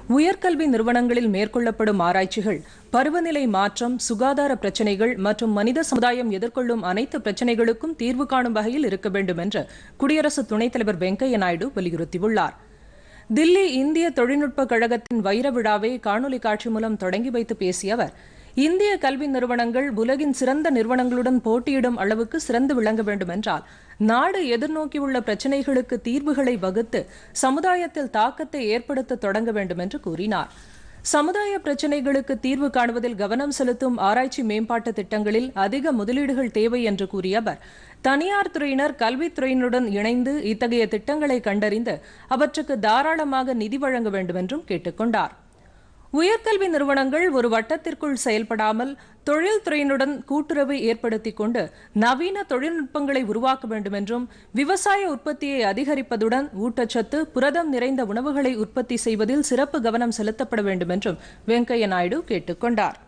உயர்கல்வி நிறுவனங்களில் மேற்கொள்ளப்படும் ஆராய்ச்சிகள் பருவநிலை மாற்றம் சுகாதார பிரச்சினைகள் மற்றும் மனித சமுதாயம் எதிர்கொள்ளும் அனைத்து பிரச்சினைகளுக்கும் தீர்வு காணும் வகையில் இருக்க வேண்டும் என்று குடியரசு துணைத் தலைவர் வெங்கையா நாயுடு வலியுறுத்தியுள்ளார் தில்லி இந்திய தொழில்நுட்ப கழகத்தின் வைர விழாவை காணொலி காட்சி மூலம் தொடங்கி வைத்து பேசிய அவர் இந்திய கல்வி நிறுவனங்கள் உலகின் சிறந்த நிறுவனங்களுடன் போட்டியிடும் அளவுக்கு சிறந்து விளங்க வேண்டும் என்றால் நாடு எதிர்நோக்கியுள்ள பிரச்சினைகளுக்கு தீர்வுகளை வகுத்து சமுதாயத்தில் தாக்கத்தை ஏற்படுத்த தொடங்க வேண்டும் என்று கூறினார் சமுதாய பிரச்சினைகளுக்கு தீர்வு காணுவதில் கவனம் செலுத்தும் ஆராய்ச்சி மேம்பாட்டு திட்டங்களில் அதிக முதலீடுகள் தேவை என்று கூறிய அவர் தனியார் துறையினர் கல்வித்துறையினருடன் இணைந்து இத்தகைய திட்டங்களை கண்டறிந்து அவற்றுக்கு தாராளமாக நிதி வழங்க வேண்டும் என்றும் கேட்டுக்கொண்டார் உயர்கல்வி நிறுவனங்கள் ஒரு வட்டத்திற்குள் செயல்படாமல் தொழில்துறையினுடன் கூட்டுறவை ஏற்படுத்திக் கொண்டு நவீன தொழில்நுட்பங்களை உருவாக்க வேண்டும் என்றும் விவசாய உற்பத்தியை அதிகரிப்பதுடன் ஊட்டச்சத்து புரதம் நிறைந்த உணவுகளை உற்பத்தி செய்வதில் சிறப்பு கவனம் செலுத்தப்பட வேண்டும் என்றும் வெங்கையா நாயுடு கேட்டுக் கொண்டார்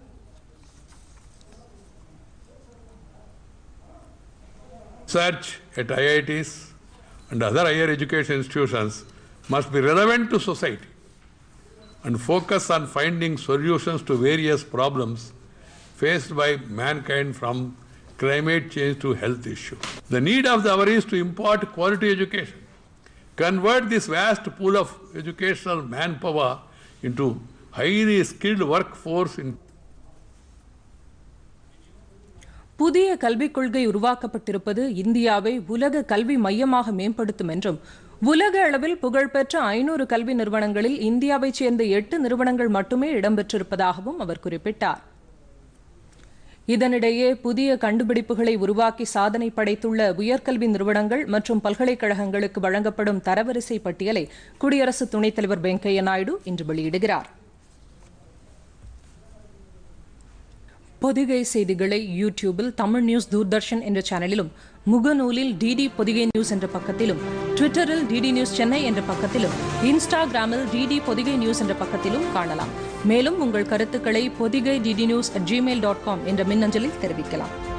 Research at IITs and other higher education institutions must be relevant to society and focus on finding solutions to various problems faced by mankind from climate change to health issues. The need of the hour is to impart quality education, convert this vast pool of educational manpower into highly skilled workforce in புதிய கல்விக் கொள்கை உருவாக்கப்பட்டிருப்பது இந்தியாவை உலக கல்வி மையமாக மேம்படுத்தும் என்றும் உலக அளவில் புகழ்பெற்ற ஐநூறு கல்வி நிறுவனங்களில் இந்தியாவைச் சேர்ந்த எட்டு நிறுவனங்கள் மட்டுமே இடம்பெற்றிருப்பதாகவும் அவர் குறிப்பிட்டார் இதனிடையே புதிய கண்டுபிடிப்புகளை உருவாக்கி சாதனை படைத்துள்ள உயர்கல்வி நிறுவனங்கள் மற்றும் பல்கலைக்கழகங்களுக்கு வழங்கப்படும் தரவரிசை பட்டியலை குடியரசு துணைத் தலைவர் வெங்கையா நாயுடு இன்று வெளியிடுகிறார் பொதிகை செய்திகளை யூடியூபில் தமிழ் நியூஸ் தூர்தர்ஷன் என்ற சேனலிலும் முகநூலில் டிடி பொதிகை நியூஸ் என்ற பக்கத்திலும் ட்விட்டரில் டிடி நியூஸ் சென்னை என்ற பக்கத்திலும் இன்ஸ்டாகிராமில் டிடி பொதிகை நியூஸ் என்ற பக்கத்திலும் காணலாம் மேலும் உங்கள் கருத்துக்களை Pothigai DD news at Gmail dot com என்ற மின்னஞ்சலில் தெரிவிக்கலாம்